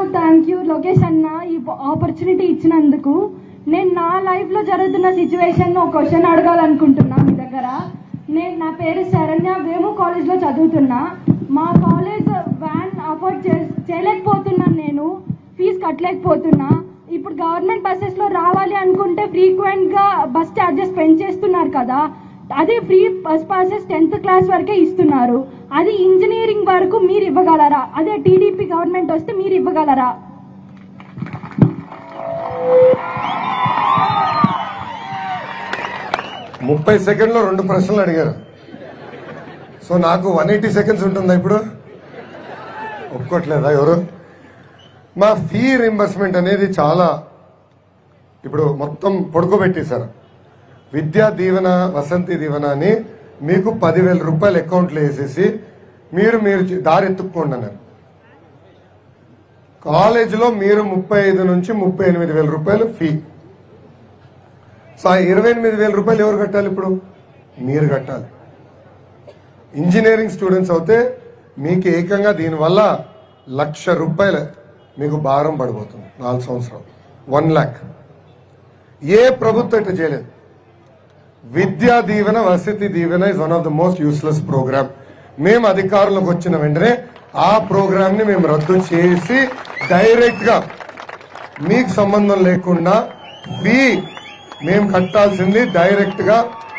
thank you Lokesh అన్న ఈ opportunity ఇచ్చినందుకు నేను నా లైఫ్ లో జరుగుతున్న సిచ్యువేషన్ ఒక క్వశ్చన్ అడగాలనుకుంటున్నా మీ దగ్గర నేను నా పేరు శరణ్య వేము కాలేజ్ లో చదువుతున్నా మా కాలేజ్ వ్యాన్ అఫోర్డ్ చేయలేకపోతున్నాను నేను ఫీజు కట్టలేకపోతున్నా ఇప్పుడు గవర్నమెంట్ బస్సెస్ లో రావాలి అనుకుంటే ఫ్రీక్వెంట్ గా బస్ ఛార్జెస్ పెంచేస్తున్నారు కదా అదే free bus passes tenth class వరకే ఇస్తున్నారు అది ఇంజనీరింగ్ వరకు మీరు ఇవ్వగలరా అదే టీడీపీ గవర్నమెంట్ వస్తే మీరు ఇవ్వగలరా ముప్పై సెకండ్లో రెండు ప్రశ్నలు అడిగారు సో నాకు వన్ ఎయిటీ సెకండ్స్ ఉంటుందా ఇప్పుడు ఒప్పుకోవట్లేదా ఎవరు మా ఫీ రింబర్స్మెంట్ అనేది చాలా ఇప్పుడు మొత్తం పడుకోబెట్టేశారు విద్యా దీవెన వసంతి దీవెన అని మీకు పదివేల రూపాయలు అకౌంట్లో వేసేసి మీరు మీరు దారి ఎత్తుక్కోండి అన్నారు కాలేజీలో మీరు ముప్పై ఐదు నుంచి ముప్పై ఎనిమిది వేల రూపాయలు ఫీ సో ఆ ఇరవై ఎనిమిది వేల రూపాయలు ఎవరు కట్టాలి ఇప్పుడు మీరు కట్టాలి ఇంజనీరింగ్ స్టూడెంట్స్ అయితే మీకు ఏకంగా దీనివల్ల లక్ష రూపాయలు మీకు భారం పడిపోతుంది నాలుగు సంవత్సరాలు వన్ ల్యాక్ ఏ ప్రభుత్వం ఇట్లా చేయలేదు Vidya Deevena Vasathi Deevena is one of the most useless program మేము అధికారంలోకి వచ్చిన వెంటనే ఆ ప్రోగ్రామ్ ని మేము రద్దు చేసి డైరెక్ట్ గా మీకు సంబంధం లేకుండా ఫీ మేము కట్టాల్సింది డైరెక్ట్ గా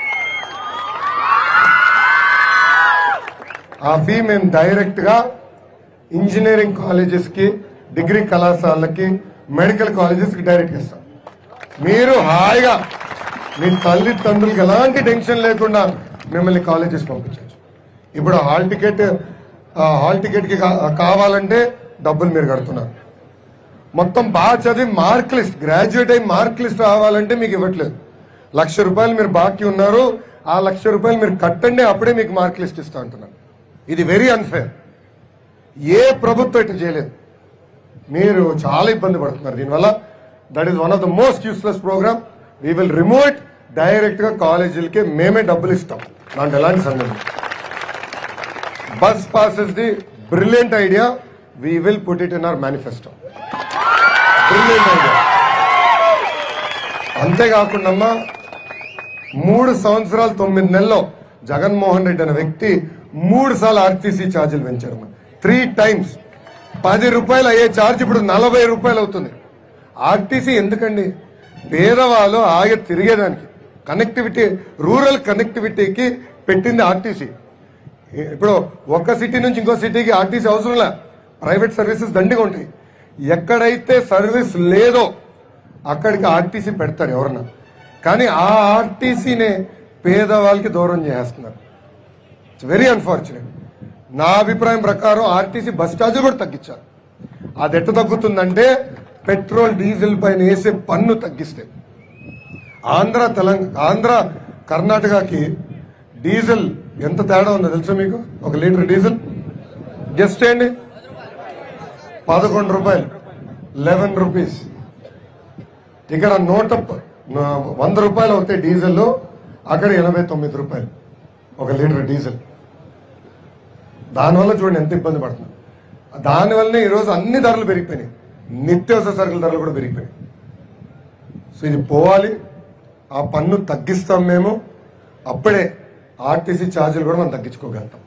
ఆ ఫీ మేము డైరెక్ట్ గా ఇంజనీరింగ్ కాలేజెస్ కి డిగ్రీ కళాశాలకి మెడికల్ కాలేజెస్ కి డైరెక్ట్ ఇస్తాం మీరు హాయిగా మీ తల్లిదండ్రులకి ఎలాంటి టెన్షన్ లేకుండా మిమ్మల్ని కాలేజెస్ పంపించవచ్చు ఇప్పుడు హాల్ టికెట్ ఆ, హాల్ టికెట్ కి కా- కావాలంటే డబ్బులు మీరు కడుతున్నారు మొత్తం బాగా చదివి మార్క్ లిస్ట్ గ్రాడ్యుయేట్ అయి మార్క్ లిస్ట్ రావాలంటే మీకు ఇవ్వట్లేదు లక్ష రూపాయలు మీరు బాకీ ఉన్నారు ఆ లక్ష రూపాయలు మీరు కట్టండి అప్పుడే మీకు మార్క్ లిస్ట్ ఇస్తా అంటున్నాను ఇది వెరీ అన్ఫేర్ ఏ ప్రభుత్వం ఇట్లా చేయలేదు మీరు చాలా ఇబ్బంది పడుతున్నారు దీనివల్ల that is one of the most useless program we will remove it direct గా కాలేజీలకి మేమే డబ్బులు ఇస్తాం దాంట్లో ఎలాంటి సంగతి bus passes the brilliant idea we will put it in our manifesto brilliant idea అంతేకాకుండా అమ్మా, మూడు సంవత్సరాలు తొమ్మిది నెలల్లో జగన్మోహన్ రెడ్డి అనే వ్యక్తి మూడు సార్లు ఆర్టీసీ ఛార్జీలు పెంచారు త్రీ టైమ్స్ పది రూపాయలు అయ్యే ఛార్జ్ ఇప్పుడు నలభై రూపాయలు అవుతుంది ఆర్టీసీ ఎందుకండి పేదవాళ్ళు ఆగే తిరిగేదానికి కనెక్టివిటీ రూరల్ కనెక్టివిటీకి పెట్టింది ఆర్టీసీ ఇప్పుడు ఒక సిటీ నుంచి ఇంకో సిటీకి ఆర్టీసీ అవసరంలా ప్రైవేట్ సర్వీసెస్ దండిగా ఉంటాయి ఎక్కడైతే సర్వీస్ లేదో అక్కడికి ఆర్టీసీ పెడతారు ఎవరన్నా కానీ ఆ ఆర్టీసీనే పేదవాళ్ళకి దూరం చేస్తున్నారు ఇట్స్ వెరీ అన్ఫార్చునేట్ నా అభిప్రాయం ప్రకారం ఆర్టీసీ బస్ ఛార్జీలు కూడా తగ్గించారు అది ఎట్ట తగ్గుతుందంటే పెట్రోల్ డీజిల్ పైన వేసే పన్ను తగ్గిస్తే ఆంధ్ర తెలంగాణ ఆంధ్ర కర్ణాటకకి డీజిల్ ఎంత తేడా ఉందో తెలుసా మీకు ఒక లీటర్ డీజిల్ గెస్ట్ చేయండి పదకొండు రూపాయలు లెవెన్ రూపీస్ ఇక్కడ నూట ప- నా- వంద రూపాయలు అవుతాయి డీజిల్ అక్కడ ఎనభై తొమ్మిది రూపాయలు ఒక లీటర్ డీజిల్ దానివల్ల చూడండి ఎంత ఇబ్బంది పడుతుంది దానివల్లనే ఈరోజు అన్ని ధరలు పెరిగిపోయినాయి నిత్యావసర సరుకుల ధరలు కూడా పెరిగిపోయినాయి సో ఇది పోవాలి ఆ పన్ను తగ్గిస్తాం మేము అప్పుడే ఆర్టీసీ ఛార్జీలు కూడా మనం తగ్గించుకోగలుగుతాం